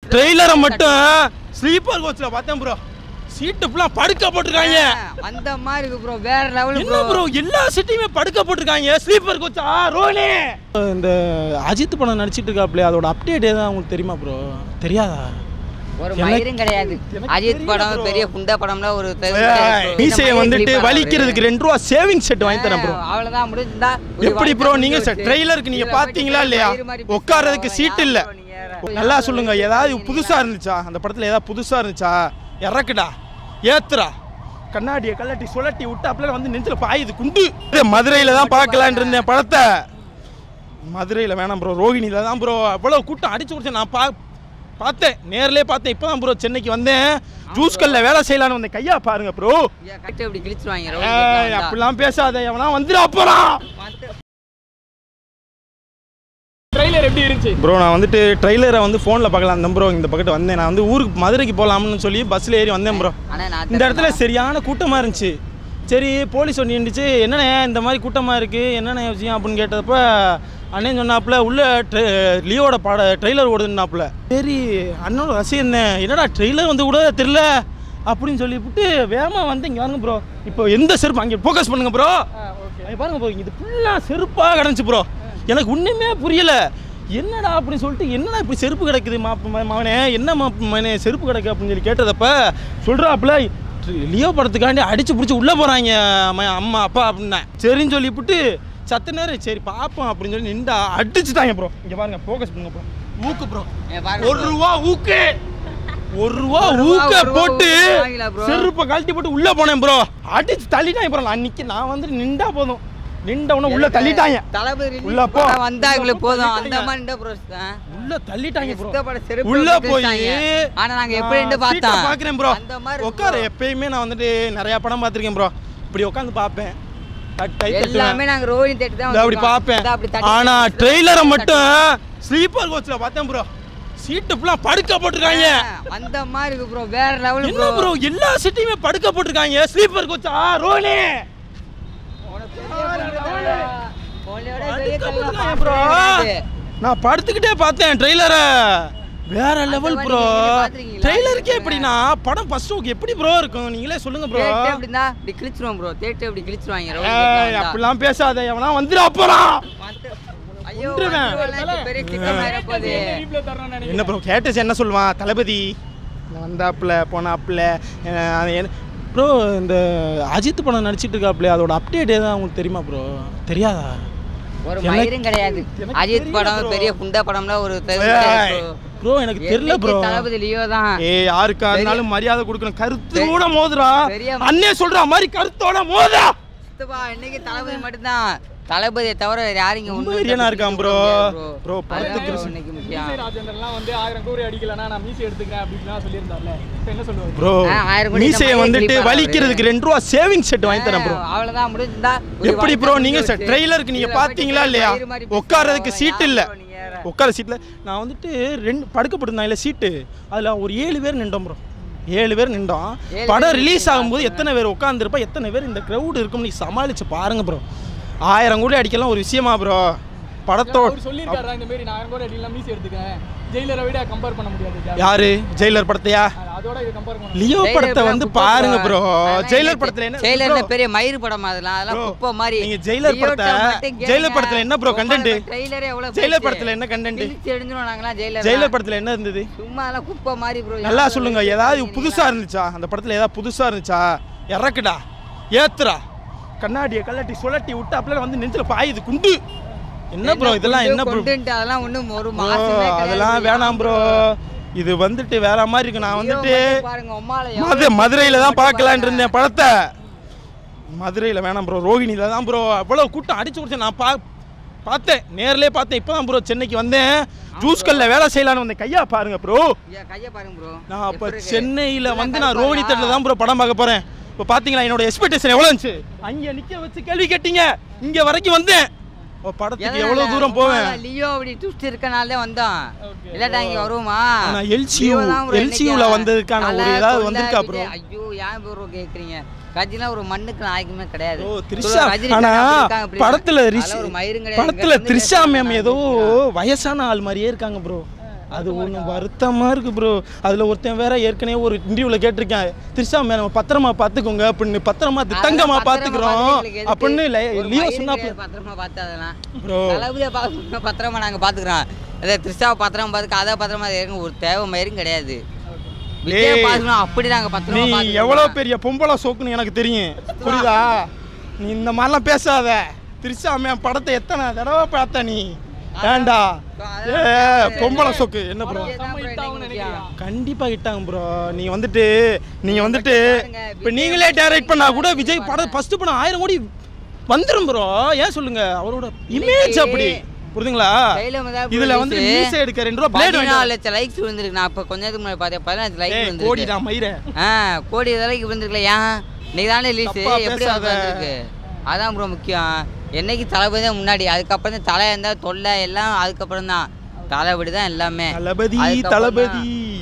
ட்ரெய்லரை மட்டும் ஸ்லீப்பர் கோச்சில் பார்த்தேன் ப்ரோ சீட்டு ஃபுல்லாக படுக்க போட்டிருக்காங்க அந்த மாதிரி இருக்கு ப்ரோ வேற லெவல் என்ன ப்ரோ எல்லா சீட்டையுமே படுக்க போட்டிருக்காங்க ஸ்லீப்பர் கோச்சா ரோனி இந்த அஜித் படம் நடிச்சிட்டு இருக்காப்ல அதோட அப்டேட் ஏதாவது உங்களுக்கு தெரியுமா ப்ரோ தெரியாதா ஒரு எனக்கு- மயிரும் கிடையாது எனக்கு அஜித் தெரியல படம் bro. பெரிய குண்டா படம்ல ஒரு தெ- ஏய், இந்த மீசையை மாதிரி வந்துட்டு clip ஆ வலிக்கிறதுக்கு ரெண்டு ரூபா சேவிங் செட் வாங்கி தரேன் ப்ரோ ஆ, அவ்வளவுதான் முடிஞ்சுதா ஒரு எப்படி வாய்ப்பு ப்ரோ வந்து நீங்க வச்சு. ட்ரெய்லருக்கு நீங்க இதுல போயிட்டு பாத்தீங்களா இல்லையா மயிறு மாதிரி பேசுறாங்க. உட்கார்றதுக்கு சீட் இல்ல யார் bro நீங்க? நல்லா சொல்லுங்க ஏதாவது புதுசா இருந்துச்சா அந்த படத்துல ஏதாவது புதுசா இருந்துச்சா இறக்குடா ஏத்துறா கண்ணாடியை கல்லட்டி சுழட்டி விட்டு அப்படியே வந்து நெஞ்சில பாயுது குண்டு இது மதுரையில தான் பார்க்கலான் இருந்தேன் படத்தை மதுரையில வேணாம் ப்ரோ ரோகிணியில தான் ப்ரோ அவ்வளவு கூட்டம் அடிச்சு குடிச்சேன் நான் பா பார்த்தேன் நேர்லயே பார்த்தேன் இப்போ தான் ப்ரோ சென்னைக்கு வந்தேன் ஜூஸ் கல்ல வேலை செய்யலான்னு வந்தேன் கையா பாருங்க ப்ரோ ஏன் கட்டு இப்படி கிழிச்சிருவாங்க ஏய், ரவுடி கட்டா வந்தா. அப்படிலாம் பேசாத எவனா வந்துடா போறான் வந்து- ட்ரைலர் எப்படி இருந்துச்சு ப்ரோ நான் வந்துட்டு ட்ரெய்லரை வந்து ஃபோனில் பார்க்கலாம் அந்த ப்ரோ இந்த பக்கத்து வந்தேன் நான் வந்து ஊருக்கு மதுரைக்கு போகலாம்னு சொல்லி பஸ்ஸில் ஏறி வந்தேன் ப்ரோ ஆனா நான் இந்த இடத்துல சரியான கூட்டமாக இருந்துச்சு சரி போலீஸ் ஒன்று இருந்துச்சு என்னண்ணே இந்த மாதிரி கூட்டமாக இருக்குது என்னண்ணே விஷயம் அப்படின்னு கேட்டப்ப அண்ணன் சொன்னாப்புல உள்ள ட்ரெ லியோட பாட ட்ரெய்லர் ஓடுதுன்னாப்புல சரி அண்ணனோட ரசிகன் என்னடா ட்ரெய்லர் வந்து கூட தெரில அப்படின்னு சொல்லிவிட்டு வேகமாக வந்து இங்கே வாங்க ப்ரோ இப்போ எந்த செருப்பு அங்கே ஃபோக்கஸ் பண்ணுங்க ப்ரோ அங்கே பாருங்க ப்ரோ இது ஃபுல்லாக செருப்பாக கிடந்துச்சு ப்ரோ எனக்கு ஒன்றுமே புரியல என்னடா அப்படின்னு சொல்லிட்டு என்னடா இப்படி செருப்பு கிடக்குது மாப்ப ம- மவனே என்ன மாப்ப மவனே செருப்பு கிடக்கு அப்படின்னு சொல்லி கேட்டதப்ப சொல்கிறாப்புல லியோ படத்துக்காண்டி அடிச்சு பிடிச்சி உள்ளே போகிறாங்க அம்மா அப்பா அப்படின்னேன் சரின்னு சொல்லிவிட்டு சத்த நேரம் சரி பார்ப்போம் அப்படின்னு சொல்லி நின்றா அடிச்சுட்டாங்க ப்ரோ இங்கே பாருங்க ஃபோக்கஸ் பண்ணுங்க ப்ரோ ஊக்கு ப்ரோ ஏன் பாருங்க ஒரு bro. ரூபா ஊக்கு ஒரு ரூபா ஒரு ரூபா, ஊக்க ஒரு ரூபா போட்டு ஊக்கு வாங்கிடலாம் bro. செருப்பை கழட்டி போட்டு உள்ள போனேன் ப்ரோ அடிச்சு தள்ளிட்டாங்க ப்ரோ நான் நிக்க நான் வந்து நின்றா போதும் நின்றவன உள்ள தள்ளிட்டாங்க தளபதி release உள்ள போ. படம் வந்தா எங்களுக்கு போதும் அந்த தள்ளிட்டாங்க. மாதிரி இந்த ப்ரோ உள்ள தள்ளிட்டாங்க ப்ரோ சித்தப்பட செருப்பு உள்ள போட்டு போய் வச்சிட்டாங்க. ஆனா நாங்க எப்படி நின்னு பார்த்தோம் பாக்குறேன் ப்ரோ அந்த மாதிரி உட்காரு எப்பயுமே நான் வந்துட்டு நிறைய படம் பார்த்திருக்கேன் ப்ரோ இப்படி உட்காந்து பார்ப்பேன் கட் கை எல்லாமே தட்டுவேன் நாங்க ரோஹினி தேட்டர் தான் இந்த அப்படி வச்சிருக்கோம். பார்ப்பேன் இந்தா அப்படி தட்டி ஆனா தட்டி ட்ரெய்லரை தட்டி மட்டும் ஸ்லீப்பர் கோச்சில் பார்த்தேன் ப்ரோ சீட்டு ஃபுல்லாக படுக்க போட்டிருக்காங்க அந்த மாதிரி இருக்கு ப்ரோ வேற லெவல் என்ன ப்ரோ எல்லா சீட்டையுமே படுக்க போட்டிருக்காங்க ஸ்லீப்பர் கோச்சா ரோனி படுக்க போட்டிருக்காங்க ப்ரோ நான் படுத்துக்கிட்டே பார்த்தேன் ட்ரெய்லரை வேற லெவல் மாதிரி ப்ரோ நீங்க பார்த்திருக்கீங்களா? ட்ரெய்லருக்கே எப்படின்னா படம் ஃபர்ஸ்ட் ஷோக்கு எப்படி ப்ரோ இருக்கும் நீங்களே சொல்லுங்க ப்ரோ தேட்டர் எப்படின்னா இப்படி கிழிச்சிருவோம் ப்ரோ தேட்டர் இப்படி கிழிச்சிருவாங்க ரோஹினி தேட்டர்ல வந்தா. அப்படிலாம் பேசாத எவனா வந்துடா போறான் வந்து- ஐயோ கொன்றுவேன். வந்துருவாங்க, இப்ப பெரிய சிக்கல் ஆயிட போகுது ரீப்ளே தரணும்னு நினைக்கிறேன் என்ன ப்ரோ கேட்டஸ் என்ன சொல்லுவான் தளபதி வந்தாப்புல போனாப்புல ப்ரோ இந்த அஜித் படம் நடிச்சிட்டு இருக்காப்புல அதோட அப்டேட் ஏதாவது உங்களுக்கு தெரியுமா ப்ரோ தெரியாதா ஒரு எனக்கு- மயிரும் கிடையாது எனக்கு அஜித் தெரியல படம் bro. பெரிய குண்டா படம்ல ஒரு தெ- ஏய், bro. ப்ரோ எனக்கு தெரியல என்னைக்கு ப்ரோ தளபதி லியோ தான் ஏ யாருக்கா இருந்தாலும் மரியாதை கொடுக்கணும் கருத்தோட மோதுறா பெரிய- அண்ணே சொல்ற மாதிரி கருத்தோட மோதா சித்தப்பா இன்னைக்கு தளபதி மட்டும்தான் தளபதியை தவிர வேற யாரும் இங்க ரொம்ப ஒண்ணும் வெறியனா தட்டி இருக்கான் கொடுக்க bro. முடியாது bro, அதான் படத்துக்கு bro ரிச- இன்னைக்கு மீசை முக்கியம் ராஜேந்திரன்லாம் வந்து ஆயிரம் கோடி அடிக்கலனா நான் மீசை எடுத்துக்கிறேன் அப்படின்லாம் சொல்லியிருந்தார்ல இப்போ என்ன சொல்லுவாரு ப்ரோ ஆ, ஆயிரம் கோடி மீசையை நம்ம வந்துட்டு clip ஆ வலிக்கிறதுக்கு ரெண்டு ரூபா சேவிங் செட் வாங்கி தரேன் ப்ரோ ஆ, அவ்வளவுதான் முடிஞ்சுதா ஒரு எப்படி வாய்ப்பு ப்ரோ வந்து நீங்க வச்சு. ட்ரெய்லருக்கு நீங்க இதுல பாத்தீங்களா போயிட்டு இல்லையா மயிறு மாதிரி பேசுறாங்க. உட்கார்றதுக்கு சீட் இல்ல யார் bro நீங்க வேற? உட்கார சீட்ல நான் வந்துட்டு ரெண்டு படுக்கப்பட்டிருந்தாங்க சீட்டு அதுல ஒரு ஏழு பேர் நின்றோம் ப்ரோ ஏழு பேர் நின்றோம் ஏழு படம் பேர் ரிலீஸ் நிக்கிறீங்க. ஆகும்போது எத்தனை பேர் உட்காந்துருப்பா எத்தனை பேர் இந்த க்ரௌட் இருக்கும் நீ சமாளிச்சு பாருங்க ப்ரோ ஆயிரம் கோடி அடிக்கலாம் ஒரு விஷயமா ப்ரோ படத்தோட அவர் சொல்லியிருக்காரா இந்த மாதிரி நான் ஆயிரம் கோடி அடிக்கலாம் மீசை எடுத்துக்கிறேன் ஜெயிலரை விட கம்பேர் பண்ண முடியாது யாரு ஜெயிலர் படத்தையா அதோட இது கம்பேர் பண்ண லியோ ஜெயிலர் படத்தை படம் வந்து குப்பை பாருங்க bro. ப்ரோ அதெல்லாம் ஜெயிலர் எனக்கு படத்துல என்ன ஜெயிலர்ல bro, பெரிய மயிறு படம் அதெல்லாம் அதெல்லாம் Bro, குப்பை மாதிரி நீங்க ஜெயிலர் லியோட்ட படத்தை- மட்டும் கேளுங்க. ஜெயிலர் படத்துல என்ன bro ரொம்ப content? trailer ஏ எவ்வளவு ஜெயிலர் பெருசு. படத்துல என்ன content? கிழிச்சு எறிஞ்சிருவோம் நாங்கெல்லாம் ஜெயிலர் ஜெயிலர் படத்துல என்ன இருந்தது சும்மா எல்லாம் குப்பை மாதிரி ப்ரோ நல்லா சொல்லுங்க ஏதாவது புதுசா இருந்துச்சா அந்த படத்துல ஏதாவது புதுசா இருந்துச்சா இறக்குடா ஏத்துறா கண்ணாடியை கல்லட்டி சுழட்டி விட்டு அப்படியே வந்து நெஞ்சில பாயுது குண்டு என்ன ப்ரோ இதெல்லாம் என்ன ப்ரோ content அதெல்லாம் ஒண்ணும் ஒரு மாசமே கிடையாது அதெல்லாம் bro. வேணாம் ப்ரோ இது வந்துட்டு வேற மாதிரி இருக்கு நான் Hero வந்துட்டு மட்டும் பாருங்க உம்மால எவ்வளவு மது மதுரையில தான் மட்டும் பார்க்கலான் பாருங்க. இருந்தேன் படத்தை மதுரையில வேணாம் ப்ரோ ரோகிணியில தான் ப்ரோ அவ்வளவு கூட்டம் அடிச்சு குடிச்சேன் நான் பா பார்த்தேன் நேர்லயே பார்த்தேன் இப்போ தான் ப்ரோ சென்னைக்கு வந்தேன் ஜூஸ் கல்ல வேலை செய்யலான்னு வந்தேன் கையா பாருங்க ப்ரோ ஐயா, கையை பாருங்க ப்ரோ நான் அப்போ சென்னையில் வந்து நான் ரோஹிணி தேட்டரில் தான் ப்ரோ படம் பார்க்க போகிறேன் இப்போ பார்த்தீங்களா என்னோட எக்ஸ்பெக்டேஷன் எவ்வளோ இருந்துச்சு அங்கே நிற்க வச்சு கேள்வி கேட்டீங்க இங்கே வரைக்கும் வந்தேன் இப்போ படத்துக்கு எவ்வளோ தூரம் போவேன் லியோ அப்படி ட்விஸ்ட் இருக்கனால தான் வந்தோம் இல்லாட்டா இங்க வருவோமா ஆனா LCU லியோ தான் bro LCU ல இன்னைக்கு வந்ததுக்கான ஒரு நல்லா ஏதாவது தொல்லை வந்திருக்கா இருக்குது. bro? ஐயோ ஏன் ப்ரோ கேக்குறீங்க கஜினா ஒரு மண்ணுக்கு நாயகமே கிடையாது ஓ சொல்லுவாங்க, த்ரிஷா ரஜினி ஆனா fan அப்படி இருக்காங்க, அப்படி படத்துல இருக்காங்க. ரிஷி அதெல்லாம் ஒரு மயிரும் கிடையாது. படத்துல இங்க வந்து த்ரிஷா பேசுறாங்க, மேம் நான் ஏதோ பேசுறேன். வயசான ஆள் மாதிரியே இருக்காங்க ப்ரோ அது ஒன்று வருத்தமாக இருக்குது ப்ரோ அதில் ஒருத்தன் வேற ஏற்கனவே ஒரு இன்டர்வியூவில் கேட்டிருக்கேன் திரிஷா மேடம் பத்திரமா பார்த்துக்கோங்க அப்படின்னு பத்திரமா தங்கமா பார்த்துக்குறோம் அப்படின்னு லியோ சொன்னாப்ல பத்திரமா பார்த்து அதெல்லாம் ப்ரோ தளபதியை பார்க்க பத்திரமா நாங்கள் பார்த்துக்குறோம் அதை திருஷ்டாவை பத்திரமா பார்த்துக்க அதை பத்திரமா இருக்கு ஒரு தேவை மயிரும் கிடையாது விஜய் டேய், பார்க்கணும் அப்படி நாங்கள் நீ பத்திரமா பார்த்துக்கிறோம். எவ்வளோ பெரிய பொம்பளை சோக்குன்னு எனக்கு தெரியும் புரியுதா நீ இந்த மாதிரிலாம் பேசாத திரிஷா மேம் படத்தை எத்தனை தடவை பார்த்த நீ ஏண்டா ஏ பொம்பளை சோக்கு என்ன ப்ரோ விஜய் தான் bro இன்னைக்கு முக்கியம். கண்டிப்பா கிட்டாங்க ப்ரோ நீங்க வந்துட்டு நீங்க வந்துட்டு பாருங்க, இப்போ விஜய் நீங்களே வந்து டைரக்ட் பண்ணா கூட விஜய் விஜய் படம் பாருங்க. ஃபர்ஸ்ட் படம் ஆயிரம் கோடி வந்துரும் ப்ரோ ஏன் சொல்லுங்க அவரோட இமேஜ் அப்படி புரியுதுங்களா கையில முதல்ல இதுல வந்து release. மீசை எடுக்க ரெண்டு ரூபா பிளேட் பதினாலு லட்சம் லைக்ஸ் விழுந்திருக்கு நான் இப்போ கொஞ்ச நேரத்துக்கு முன்னாடி பார்த்தேன் பதினஞ்சு லைக் ஏய் விழுந்திருக்கு கோடி தான் மயிர ஆ கோடி விலைக்கு விழுந்திருக்கல ஏன் இன்னைக்கு தானே ரிலீஸ் தப்பா எப்படி பேசாத. வந்திருக்கு அதான் ப்ரோ முக்கியம் என்னைக்கு தளபதி தான் முன்னாடி அதுக்கப்புறம் தான் தலை இருந்தால் தொல்லை எல்லாம் அதுக்கப்புறம் தான் தளபதி தான் எல்லாமே தளபதி அதுக்கப்புறம் தளபதி தான்